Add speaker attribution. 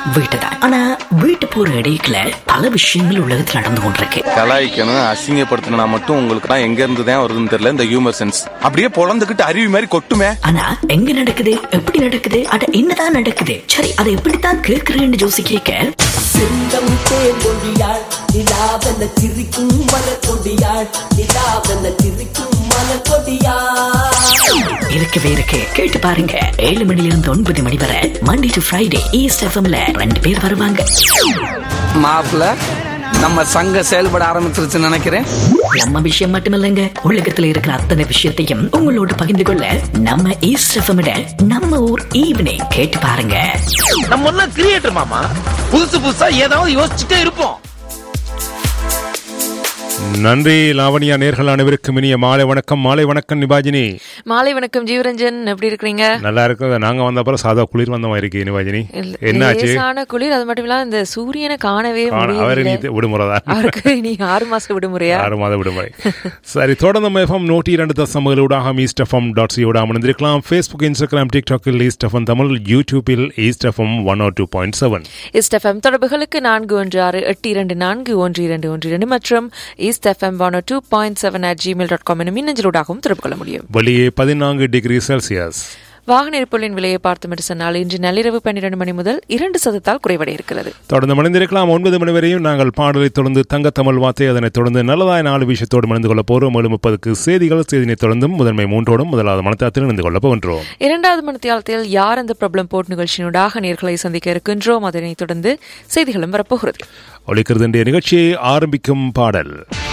Speaker 1: வீட்டு தான் ஆனா வீட்டு போற இடையில பல விஷயங்கள் உலகத்தில் நடந்து கொண்டிருக்கு
Speaker 2: கலாய்க்கணும் அசிங்கப்படுத்தணும்னா மட்டும் உங்களுக்கு தான் எங்க இருந்து தான் வருதுன்னு தெரியல இந்த ஹியூமர் சென்ஸ் அப்படியே பொழந்துகிட்டு அருவி மாதிரி கொட்டுமே
Speaker 1: ஆனா எங்க நடக்குது எப்படி நடக்குது அட என்னதான் நடக்குது சரி அதை எப்படித்தான் கேட்கிறேன்னு ஜோசி கேட்க
Speaker 3: செந்தம் தேமொழியாள் நிலாவென சிரிக்கும் மலர்கொடியாள் நிலாவென சிரிக்கும் மலர்கொடியாள்
Speaker 1: இருக்கவே இருக்கு கேட்டு பாருங்க ஏழு மணில இருந்து ஒன்பது மணி வரை மண்டே டு ஃப்ரைடே ஈஸ்ட் எஃப்எம்ல ரெண்டு பேர் வருவாங்க
Speaker 4: மாப்பிள்ள நம்ம சங்கம் செயல்பட ஆரம்பிச்சிருச்சுன்னு நினைக்கிறேன்
Speaker 1: நம்ம விஷயம் மட்டுமில்லைங்க உலகத்துல இருக்கிற அத்தனை விஷயத்தையும் உங்களோட பகிர்ந்து கொள்ள நம்ம ஈஸ்ட் எஃப்எம் நம்ம ஊர் ஈவினிங் கேட்டு பாருங்க
Speaker 5: நம்ம ஒன்னும் கிரியேட்டர் மாமா புதுசு புதுசா ஏதாவது யோசிச்சுட்டே இருப்போம்
Speaker 6: நன்றி லாவணியா நேர்கள் அனைவருக்கும் இனிய மாலை வணக்கம் மாலை வணக்கம் நிபாஜினி
Speaker 7: மாலை வணக்கம் ஜீவரஞ்சன் எப்படி இருக்கிறீங்க
Speaker 6: நல்லா இருக்கு நாங்க வந்த அப்புறம் சாதா குளிர் வந்த மாதிரி இருக்கு நிபாஜினி
Speaker 7: இல்ல,
Speaker 6: என்னாச்சு
Speaker 7: லேசான குளிர் அது மட்டும் இல்லாம இந்த சூரியனை காணவே
Speaker 6: காண- அவருக்கு
Speaker 7: முடியல
Speaker 6: நீ விடுமுறை தான்
Speaker 7: அவருக்கு இனி ஆறு மாசம் விடுமுறையா
Speaker 6: ஆறு மாத விடுமுறை சரி தொடர்ந்து எஃப்எம் நூற்றி இரண்டு தசமகளூடாக ஈஸ்ட் எஃப்எம் டாட் சியோட அமர்ந்திருக்கலாம் ஃபேஸ்புக் இன்ஸ்டாகிராம் டிக்டாக்கில் ஈஸ்ட் எஃப்எம் தமிழ் யூடியூபில் east F M one O two point seven
Speaker 7: east F M தொடர்புகளுக்கு நான்கு ஒன்று ஆறு எட்டு இரண்டு நான்கு ஒன்று இரண்டு ஒன்று இரண்டு மற்றும் east F M one two point seven at Gmail dot com எனும் மின்னஞ்சலூடாகவும் தொடர்பு கொள்ள முடியும்
Speaker 6: வெளியே பதினான்கு டிகிரி செல்சியஸ்
Speaker 7: வாகன எரிபொருளின் விலையை பார்த்தோம் என்று சொன்னால் இன்று நள்ளிரவு பன்னிரண்டு மணி முதல் இரண்டு சதத்தால் குறைவடைய இருக்கிறது
Speaker 6: தொடர்ந்து மணிந்திருக்கலாம் ஒன்பது மணி வரையும் நாங்கள் பாடலை தொடர்ந்து தங்க தமிழ் வார்த்தை அதனைத் தொடர்ந்து நல்லதாய் நாலு விஷயத்தோடு மணிந்து கொள்ள போறோம் ஏழு முப்பதுக்கு செய்திகள் செய்தினை தொடர்ந்தும் முதன்மை மூன்றோடும் முதலாவது மனத்தாத்தில் இணைந்து கொள்ள போகின்றோம்
Speaker 7: இரண்டாவது மணித்தியாலத்தில் யார் அந்த பிரபலம் போட் நிகழ்ச்சியினூடாக நேர்களை சந்திக்க இருக்கின்றோம் அதனைத் தொடர்ந்து செய்திகளும் வரப்போகிறது
Speaker 6: ஒழிக்கிறது நிகழ்ச்சியை ஆரம்பிக்கும் பாடல்